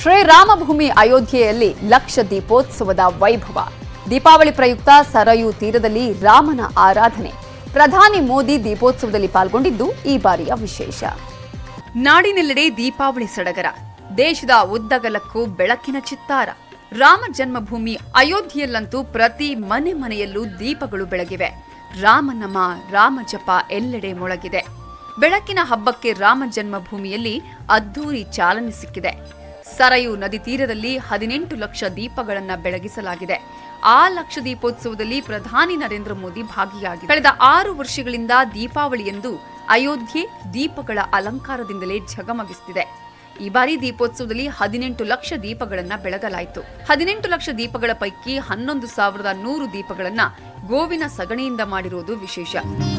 ಶ್ರೀರಾಮಭೂಮಿ ಅಯೋಧ್ಯೆಯಲ್ಲಿ ಲಕ್ಷ ದೀಪೋತ್ಸವದ ವೈಭವ ದೀಪಾವಳಿ ಪ್ರಯುಕ್ತ ಸರಯೂ ತೀರದಲ್ಲಿ ರಾಮನ ಆರಾಧನೆ ಪ್ರಧಾನಿ ಮೋದಿ ದೀಪೋತ್ಸವದಲ್ಲಿ ಪಾಲ್ಗೊಂಡಿದ್ದು ಈ ಬಾರಿಯ ವಿಶೇಷ ನಾಡಿನೆಲ್ಲೆಡೆ ದೀಪಾವಳಿ ಸಡಗರ ದೇಶದ ಉದ್ದಗಲಕ್ಕೂ ಬೆಳಕಿನ ಚಿತ್ತಾರ ರಾಮ ಜನ್ಮಭೂಮಿ ಅಯೋಧ್ಯೆಯಲ್ಲಂತೂ ಪ್ರತಿ ಮನೆ ಮನೆಯಲ್ಲೂ ದೀಪಗಳು ಬೆಳಗಿವೆ ರಾಮನಮ ರಾಮ ಜಪ ಎಲ್ಲೆಡೆ ಮೊಳಗಿದೆ ಬೆಳಕಿನ ಹಬ್ಬಕ್ಕೆ ರಾಮ ಜನ್ಮಭೂಮಿಯಲ್ಲಿ ಅದ್ದೂರಿ ಚಾಲನೆ ಸಿಕ್ಕಿದೆ ಸರಯು ನದಿ ತೀರದಲ್ಲಿ ಹದಿನೆಂಟು ಲಕ್ಷ ದೀಪಗಳನ್ನ ಬೆಳಗಿಸಲಾಗಿದೆ ಆ ಲಕ್ಷ ದೀಪೋತ್ಸವದಲ್ಲಿ ಪ್ರಧಾನಿ ನರೇಂದ್ರ ಮೋದಿ ಭಾಗಿಯಾಗಿ ಕಳೆದ ಆರು ವರ್ಷಗಳಿಂದ ದೀಪಾವಳಿಯಂದು ಅಯೋಧ್ಯೆ ದೀಪಗಳ ಅಲಂಕಾರದಿಂದಲೇ ಝಗಮಗಿಸುತ್ತಿದೆ ಈ ಬಾರಿ ದೀಪೋತ್ಸವದಲ್ಲಿ ಹದಿನೆಂಟು ಲಕ್ಷ ದೀಪಗಳನ್ನ ಬೆಳಗಲಾಯಿತು ಹದಿನೆಂಟು ಲಕ್ಷ ದೀಪಗಳ ಪೈಕಿ ಹನ್ನೊಂದು ಸಾವಿರದ ನೂರು ದೀಪಗಳನ್ನ ಗೋವಿನ ಸಗಣಿಯಿಂದ ಮಾಡಿರುವುದು ವಿಶೇಷ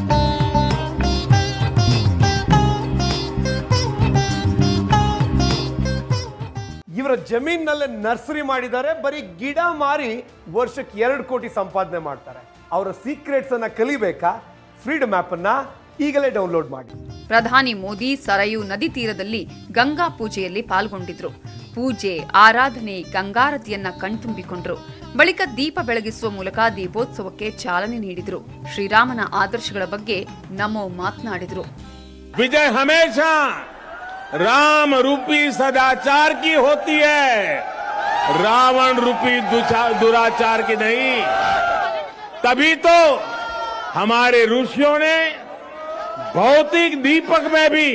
ಇವರ ಜಮೀನಲ್ಲೇ ನರ್ಸರಿ ಮಾಡಿದ್ದಾರೆ ಬರೀ ಗಿಡ ಮಾರಿ ವರ್ಷಕ್ಕೆ ಎರಡು ಕೋಟಿ ಸಂಪಾದನೆ ಮಾಡ್ತಾರೆ ಅವರ ಸೀಕ್ರೆಟ್ಸ್ ಅನ್ನ ಕಲಿಬೇಕಾ ಫ್ರೀಡಮ್ ಆಪ್ ಅನ್ನ ಈಗಲೇ ಡೌನ್ಲೋಡ್ ಮಾಡಿ ಪ್ರಧಾನಿ ಮೋದಿ ಸರಯು ನದಿ ತೀರದಲ್ಲಿ ಗಂಗಾ ಪೂಜೆಯಲ್ಲಿ ಪಾಲ್ಗೊಂಡಿದ್ರು ಪೂಜೆ ಆರಾಧನೆ ಗಂಗಾರತಿಯನ್ನ ಕಣ್ತುಂಬಿಕೊಂಡ್ರು ಬಳಿಕ ದೀಪ ಬೆಳಗಿಸುವ ಮೂಲಕ ದೀಪೋತ್ಸವಕ್ಕೆ ಚಾಲನೆ ನೀಡಿದ್ರು ಶ್ರೀರಾಮನ ಆದರ್ಶಗಳ ಬಗ್ಗೆ ನಮೋ ಮಾತನಾಡಿದ್ರು विजय हमेशा राम रूपी सदाचार की होती है रावण रूपी दुचा- दुराचार की नहीं तभी तो हमारे ऋषियों ने भौतिक दीपक में भी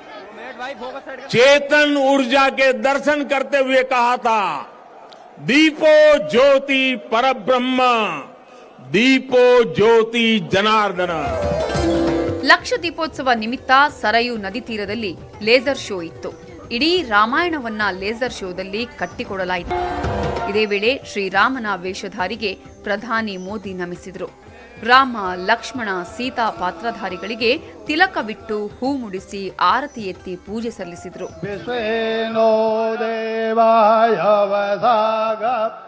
चेतन ऊर्जा के दर्शन करते हुए कहा था दीपो ज्योति परब्रह्म दीपो ज्योति जनार्दन ಲಕ್ಷ ದೀಪೋತ್ಸವ ನಿಮಿತ್ತ ಸರಯು ನದಿ ತೀರದಲ್ಲಿ ಲೇಸರ್ ಶೋ ಇತ್ತು ಇಡೀ ರಾಮಾಯಣವನ್ನ ಲೇಸರ್ ಶೋದಲ್ಲಿ ಕಟ್ಟಿಕೊಡಲಾಯಿತು ಇದೇ ವೇಳೆ ಶ್ರೀರಾಮನ ವೇಷಧಾರಿಗೆ ಪ್ರಧಾನಿ ಮೋದಿ ನಮಿಸಿದರು ರಾಮ ಲಕ್ಷ್ಮಣ ಸೀತಾ ಪಾತ್ರಧಾರಿಗಳಿಗೆ ತಿಲಕವಿಟ್ಟು ಹೂ ಮುಡಿಸಿ ಆರತಿ ಎತ್ತಿ ಪೂಜೆ ಸಲ್ಲಿಸಿದರು विश्वेनो देवाय वसाग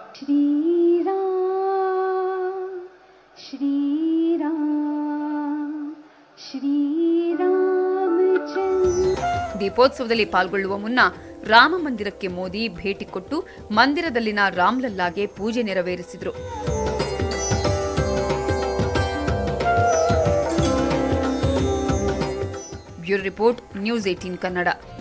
श्रीराम श्रीराम श्रीरामचन्द्र ದೀಪೋತ್ಸವದಲ್ಲಿ ಪಾಲ್ಗೊಳ್ಳುವ ಮುನ್ನ ರಾಮ ಮಂದಿರಕ್ಕೆ ಮೋದಿ ಭೇಟಿ ಕೊಟ್ಟು ಮಂದಿರದಲ್ಲಿನ ರಾಮ್ಲಲ್ಲಾಗೆ ಪೂಜೆ ನೆರವೇರಿಸಿದರು bureau report news eighteen Kannada